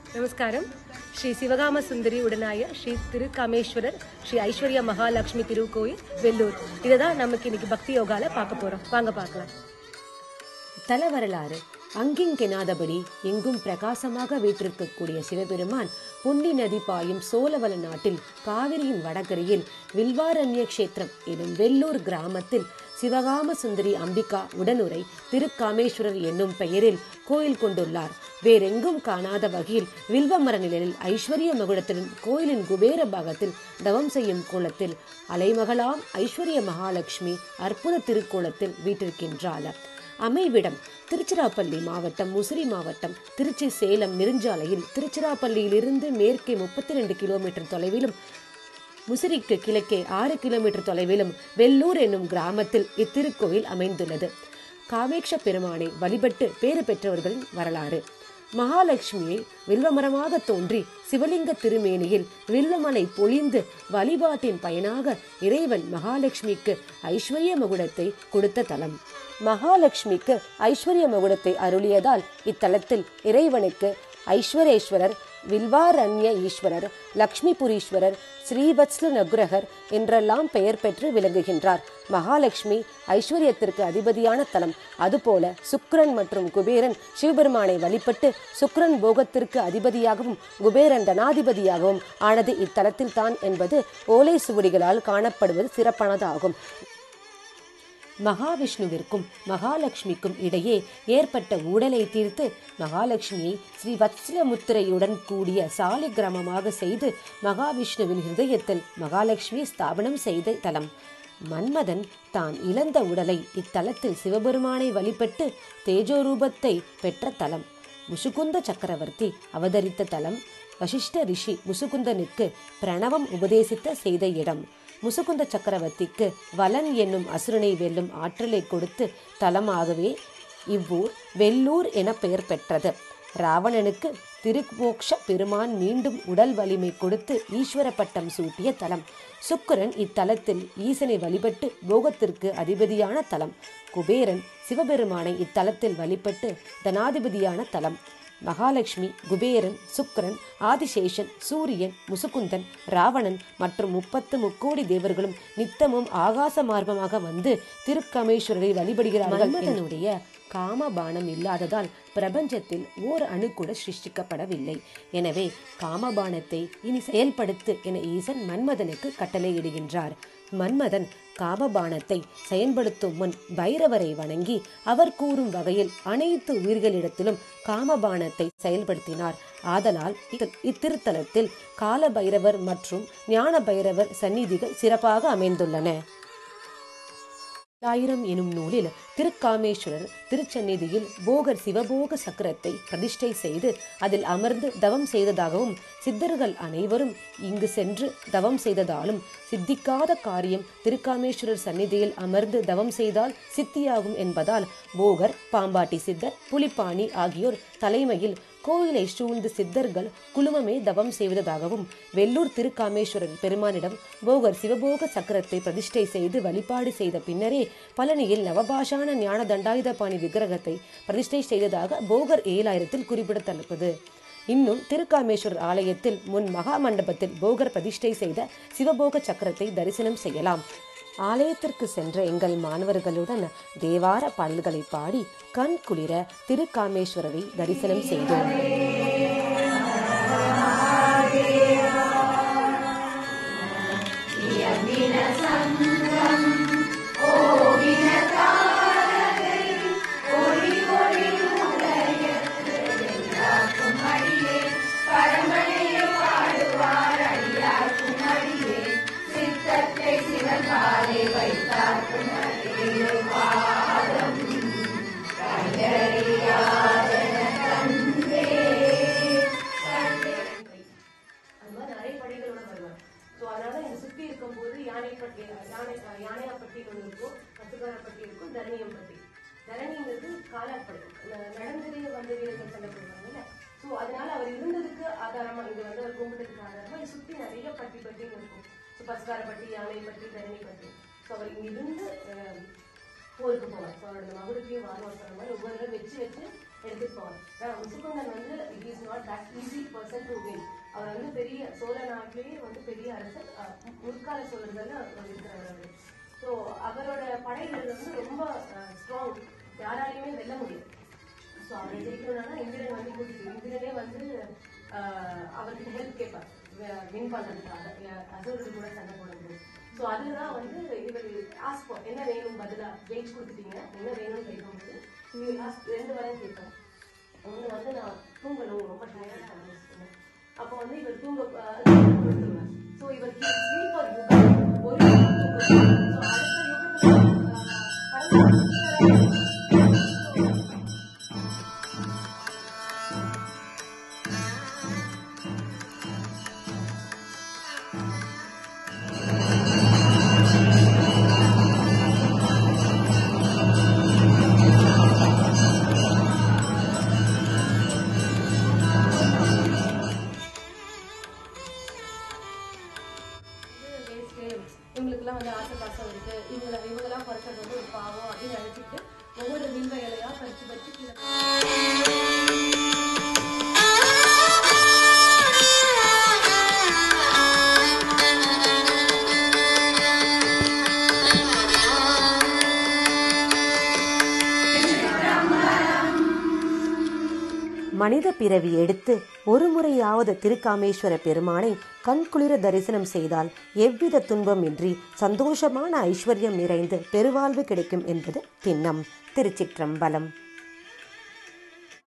நமஸ்காரம் ஸ்ரீ சிவகாம சுந்தரி உடனாய ஸ்ரீ திருக்காமேஸ்வரர் ஸ்ரீ ஐஸ்வர்யா மகாலட்சுமி திருக்கோயில் வெள்ளூர் இதை தான் நமக்கு இன்னைக்கு பக்தி யோகால பார்க்க போறோம் வாங்க பார்க்கலாம் தல வரலாறு அங்கிங்கெனாதபடி எங்கும் பிரகாசமாக வீற்றிருக்கக்கூடிய சிவபெருமான் புண்டி நதி பாயும் சோழவள நாட்டில் காவிரியின் வடகரையில் வில்வாரண்ய கஷேத்திரம் எனும் வெள்ளூர் கிராமத்தில் சிவகாம சுந்தரி அம்பிகா உடனுரை திருக்காமேஸ்வரர் என்னும் பெயரில் கோயில் கொண்டுள்ளார் வேறெங்கும் காணாத வகையில் வில்வமர நிழலில் ஐஸ்வர்ய மகுடத்துடன் கோயிலின் குபேர பாகத்தில் தவம் செய்யும் கோலத்தில் அலைமகளாம் ஐஸ்வர்ய மகாலட்சுமி அற்புத திருக்கோலத்தில் வீற்றிருக்கின்றாள் அமைவிடம் திருச்சிராப்பள்ளி மாவட்டம் முசிறி மாவட்டம் திருச்சி சேலம் நெடுஞ்சாலையில் திருச்சிராப்பள்ளியிலிருந்து மேற்கே முப்பத்தி ரெண்டு கிலோமீட்டர் தொலைவிலும் முசிறிக்கு கிழக்கே ஆறு கிலோமீட்டர் தொலைவிலும் வெள்ளூர் என்னும் கிராமத்தில் இத்திருக்கோயில் அமைந்துள்ளது காமேக்ஷ பெருமானை வழிபட்டு பேறு பெற்றவர்களின் வரலாறு மகாலட்சுமியை வில்வமரமாக தோன்றி சிவலிங்க திருமேனியில் வில்வமலை பொழிந்து வழிபாட்டின் பயனாக இறைவன் மகாலட்சுமிக்கு ஐஸ்வர்ய மகுடத்தை கொடுத்த தலம் மகாலட்சுமிக்கு ஐஸ்வர்ய மகுடத்தை அருளியதால் இத்தலத்தில் இறைவனுக்கு ஐஸ்வரேஸ்வரர் வில்வாரண்ய ஈஸ்வரர் லக்ஷ்மிபுரீஸ்வரர் ஸ்ரீவத்ஸ்ல நகுரகர் என்றெல்லாம் பெயர் பெற்று விளங்குகின்றார் மகாலட்சுமி ஐஸ்வர்யத்திற்கு அதிபதியான தலம் அதுபோல சுக்கிரன் மற்றும் குபேரன் சிவபெருமானை வழிபட்டு சுக்கிரன் போகத்திற்கு அதிபதியாகவும் குபேரன் தனாதிபதியாகவும் ஆனது இத்தலத்தில் தான் என்பது ஓலை சுவடிகளால் காணப்படுவது சிறப்பானதாகும் மகாவிஷ்ணுவிற்கும் மகாலட்சுமிக்கும் இடையே ஏற்பட்ட ஊடலை தீர்த்து மகாலட்சுமியை ஸ்ரீ வத்சலமுத்திரையுடன் கூடிய சாலி கிராமமாக செய்து மகாவிஷ்ணுவின் ஹிருதயத்தில் மகாலட்சுமி ஸ்தாபனம் செய்த தலம் மன்மதன் தான் இழந்த உடலை இத்தலத்தில் சிவபெருமானை வழிபட்டு தேஜோரூபத்தை பெற்ற தலம் முசுகுந்த சக்கரவர்த்தி அவதரித்த தலம் வசிஷ்ட ரிஷி முசுகுந்தனுக்கு பிரணவம் உபதேசித்த செய்த இடம் முசுகுந்த சக்கரவர்த்திக்கு வலன் என்னும் அசுரனை வெல்லும் ஆற்றலை கொடுத்து தலமாகவே இவ்வூர் வெள்ளூர் என பெயர் பெற்றது ராவணனுக்கு திருமோக்ஷ பெருமான் மீண்டும் உடல் வலிமை கொடுத்து ஈஸ்வர பட்டம் சூட்டிய தலம் சுக்கிரன் இத்தலத்தில் ஈசனை வழிபட்டு போகத்திற்கு அதிபதியான தலம் குபேரன் சிவபெருமானை இத்தலத்தில் வழிபட்டு தனாதிபதியான தலம் மகாலட்சுமி குபேரன் சுக்கிரன் ஆதிசேஷன் சூரியன் முசுகுந்தன் ராவணன் மற்றும் முப்பத்து முக்கோடி தேவர்களும் நித்தமும் ஆகாச மார்க்கமாக வந்து திருக்கமேஸ்வரரை வழிபடுகிறார்கள் மன்மதனுடைய காமபானம் இல்லாததால் பிரபஞ்சத்தில் ஓர் அணு கூட சிருஷ்டிக்கப்படவில்லை எனவே காமபானத்தை இனி செயல்படுத்து என ஈசன் மன்மதனுக்கு கட்டளையிடுகின்றார் மன்மதன் காமபானத்தை செயல்படுத்தும் முன் பைரவரை வணங்கி அவர் கூறும் வகையில் அனைத்து உயிர்களிடத்திலும் காமபானத்தை செயல்படுத்தினார் ஆதலால் இத்- இத்திருத்தலத்தில் கால பைரவர் மற்றும் ஞான பைரவர் சந்நிதிகள் சிறப்பாக அமைந்துள்ளன ஆயிரம் எனும் நூலில் திருக்காமேஸ்வரர் திருச்சந்நிதியில் போகர் சிவபோக சக்கரத்தை பிரதிஷ்டை செய்து அதில் அமர்ந்து தவம் செய்ததாகவும் சித்தர்கள் அனைவரும் இங்கு சென்று தவம் செய்ததாலும் சித்திக்காத காரியம் திருக்காமேஸ்வரர் சந்நிதியில் அமர்ந்து தவம் செய்தால் சித்தியாகும் என்பதால் போகர் பாம்பாட்டி சித்தர் புலிப்பாணி ஆகியோர் தலைமையில் கோயிலை சூழ்ந்து சித்தர்கள் குழுமமே தவம் செய்வதாகவும் வெள்ளூர் திருக்காமேஸ்வரர் பெருமானிடம் போகர் சிவபோக சக்கரத்தை பிரதிஷ்டை செய்து வழிபாடு செய்த பின்னரே பழனியில் நவபாஷான ஞான தண்டாயுதபாணி விக்கிரகத்தை பிரதிஷ்டை செய்ததாக போகர் ஏழாயிரத்தில் குறிப்பிடத்தக்கது இன்னும் திருக்காமேஸ்வரர் ஆலயத்தில் முன் மகா மண்டபத்தில் போகர் பிரதிஷ்டை செய்த சிவபோக சக்கரத்தை தரிசனம் செய்யலாம் ஆலயத்திற்கு சென்ற எங்கள் மாணவர்களுடன் தேவார பாடல்களை பாடி கண் குளிர திருக்காமேஸ்வரரை தரிசனம் செய்தோம் அது மாதிரி நிறைய படைகளோட வருவார் ஸோ அதனால இங்க சுத்தி இருக்கும்போது யானைப்பட்டி யானை யானையாப்பட்டின்னு ஒன்று இருக்கும் பத்துக்காரப்பட்டி இருக்கும் தரணியம்பட்டி தரணிங்கிறது காலாட்படை ந- நடந்ததே வந்த வீரர்கள் சண்டை போடுவாங்கல்ல ஸோ அதனால அவர் இருந்ததுக்கு ஆதாரமா இங்க வந்து அவர் கும்பிட்டதுக்கு ஆதாரமா இதை சுத்தி நிறைய பட்டி பட்டின்னு இருக்கும் ஸோ பசுக்காரப்பட்டி யானைப்பட்டி தரணிப்பட்டி ஸோ அவர் இங்க இருந்து அஹ், போருக்கு போவார் ஸோ அவரோட மகுடத்தையும் வாரம் போகிற மாதிரி ஒவ்வொரு தடவை வச்சு வச்சு எடுத்துட்டு போவார் ஆனால் முசுகுந்தன் வந்து it is not that easy person to win அவர் வந்து பெரிய சோழ நாட்டிலேயே வந்து பெரிய அரசர் அஹ், முற்கால சோழர்கள் இருக்கிறவர் அவர் ஸோ அவரோட படைகள் வந்து ரொம்ப ஸ்ட்ராங் யாராலையுமே வெல்ல முடியும் ஸோ அவரை ஜெயிக்கணும்னா இந்திரன் வந்து கூட்டிட்டு இந்திரனே வந்து ஆஹ், அவருக்கு ஹெல்ப் கேட்பார் வின் பண்ணுறதுக்காக அசுரர்கள் கூட சண்டை போடுறது ஸோ அதுதான் வந்து இவர் ஆஸ்போ என்ன வேணும் பதிலா ஜெயிச்சு கொடுத்துட்டீங்க என்ன வேணும்னு கேட்கும்போது இவர் லாஸ்ட் ரெண்டு வரம் கேட்பார் ஒன்று வந்து நான் தூங்கணும் ரொம்ப டயர்டாக இருந்துச்சு அப்போ வந்து இவர் தூங்க ஆஹ், கொடுத்துருவார் ஸோ இவர் ஸ்லீப் ஒரு யுகம் ஒரு யுகம் தூங்குவார் ஸோ அடுத்த யுகத்தில் வேஸ்ட்டு இவங்களுக்குலாம் வந்து ஆசை பாசம் இருக்கு இவங்களை இவங்கெல்லாம் பிறக்கிறது வந்து ஒரு பாவம் அப்படின்னு நினைச்சிட்டு ஒவ்வொரு வில்வ இலையா பறிச்சு பறிச்சு கீழே மனித பிறவி எடுத்து ஒரு முறையாவது திருக்காமேஸ்வர பெருமானை கண்குளிர தரிசனம் செய்தால் எவ்வித துன்பம் இன்றி சந்தோஷமான ஐஸ்வர்யம் நிறைந்து பெருவாழ்வு கிடைக்கும் என்பது திண்ணம் திருச்சிற்றம்பலம்